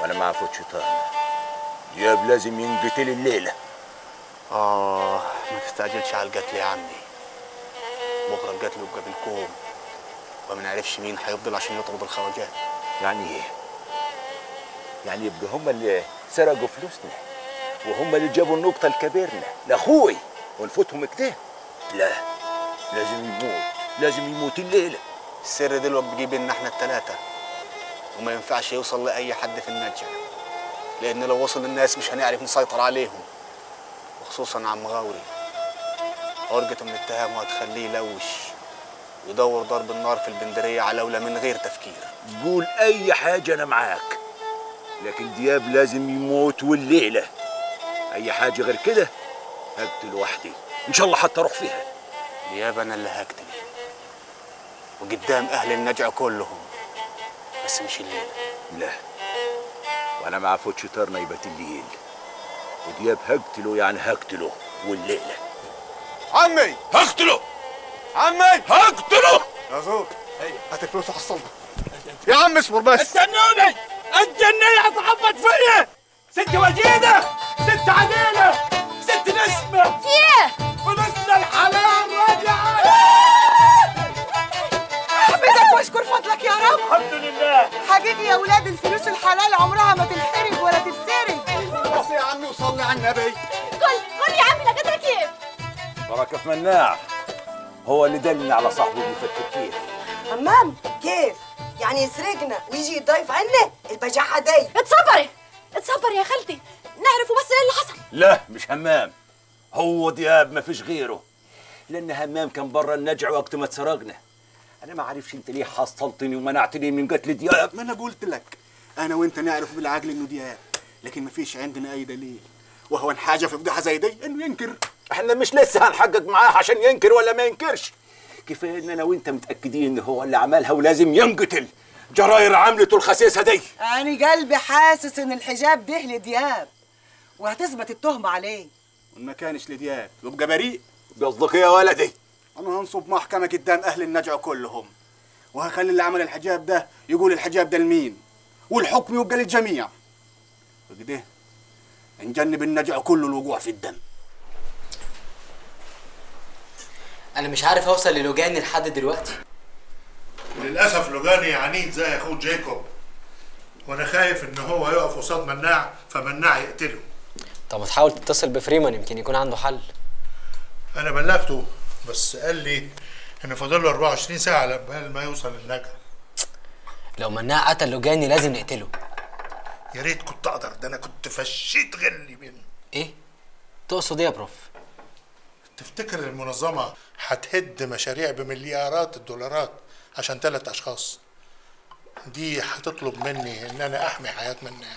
وانا ما عفوت شيطان دياب لازم ينقتل الليله آه ما تستعجلش على القتل يا عمي بكرة القتل يبقى بالكوم وما نعرفش مين هيفضل عشان يطرد الخواجات يعني ايه يعني يبقى هم اللي سرقوا فلوسنا وهم اللي جابوا النقطه لكبيرنا لاخوي ونفوتهم كده لا لازم يموت لازم يموت الليله السر دلوقتي بيجي بينا احنا التلاتة وما ينفعش يوصل لأي حد في النجع لأن لو وصل للناس مش هنعرف نسيطر عليهم وخصوصا عم غاوري عرقته من التهام وهتخليه يلوش ويدور ضرب النار في البندرية على أولى من غير تفكير قول اي حاجه انا معاك لكن دياب لازم يموت والليله اي حاجه غير كده هقتل وحدي ان شاء الله حتى اروح فيها دياب أنا اللي هقتل وقدام أهل النجع كلهم بس مش الليلة لا وانا ما عفوتش طارنا يبات الليل ودياب هقتله يعني هقتله والليله عمي هقتله عمي هقتله يا زور هات الفلوس وحصلنا يا عم اصبر بس استنوني الجنية هتعبط فيا ست وجيدة ست عديلة ست نسمة في ايه؟ فلوسنا الحلال راجعة احمدك واشكر فضلك يا رب الحمد لله حقيقي يا ولاد الفلوس الحلال عمرها ما تنحرق ولا تتسرق بس يا عمي وصلي على النبي قل قل يا عمي لقدرك كيف؟ بركه في مناع هو اللي دلني على صاحبه بيفكر كيف همام كيف؟ يعني يسرقنا ويجي يضيف عنا البجاحة دي اتصبري اتصبري يا خالتي نعرفوا بس ايه اللي حصل لا مش همام هو دياب ما فيش غيره لان همام كان برا النجع وقت ما اتسرقنا انا ما عارفش انت ليه حصلتني ومنعتني من قتل دياب ما انا قلت لك انا وانت نعرف بالعقل انه دياب لكن ما فيش عندنا اي دليل وهو حاجه في فضيحه زي دي انه ينكر احنا مش لسه هنحقق معاه عشان ينكر ولا ما ينكرش كفايه ان انا وانت متاكدين ان هو اللي عملها ولازم ينقتل جراير عملته الخسيسه دي أنا قلبي حاسس إن الحجاب ده لدياب وهتثبت التهمة عليه وان ما كانش لدياب يبقى بريء قصدك ايه يا ولدي انا هنصب محكمه قدام اهل النجع كلهم وهخلي اللي عمل الحجاب ده يقول الحجاب ده لمين والحكم يبقى للجميع وكده نجنب النجع كله الوقوع في الدم انا مش عارف اوصل للوجاني لحد دلوقتي للاسف لوجاني عنيد زي اخوه جايكوب وانا خايف ان هو يقف قصاد مناع فمناع يقتله طب ما تحاول تتصل بفريمان يمكن يكون عنده حل انا بلغته بس قال لي ان فاضل له 24 ساعه لبال ما يوصل للنجا لو مناع قتل لوجاني لازم نقتله يا ريت كنت اقدر ده انا كنت فشيت غلي منه ايه تقصد ايه يا بروف تفتكر المنظمه هتهد مشاريع بمليارات الدولارات عشان ثلاث اشخاص دي هتطلب مني ان انا احمي حياه مناع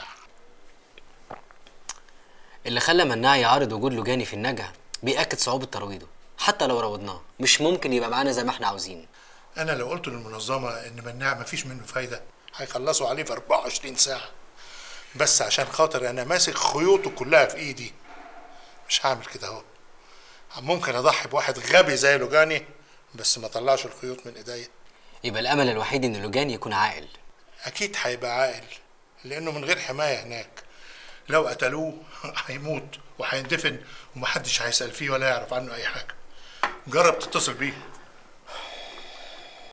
اللي خلى مناع يعارض وجود لوجاني في النجا بيأكد صعوبة ترويضه حتى لو روضناه مش ممكن يبقى معانا زي ما احنا عاوزين انا لو قلت للمنظمه ان مناع مفيش منه فايده هيخلصوا عليه في 24 ساعه بس عشان خاطر انا ماسك خيوطه كلها في ايدي مش هعمل كده اهو ممكن اضحي بواحد غبي زي لوجاني بس ما طلعش الخيوط من ايديا يبقى الامل الوحيد ان لوجاني يكون عاقل اكيد هيبقى عاقل لانه من غير حمايه هناك لو قتلوه هيموت وهيندفن ومحدش هيسال فيه ولا يعرف عنه اي حاجه جرب تتصل بيه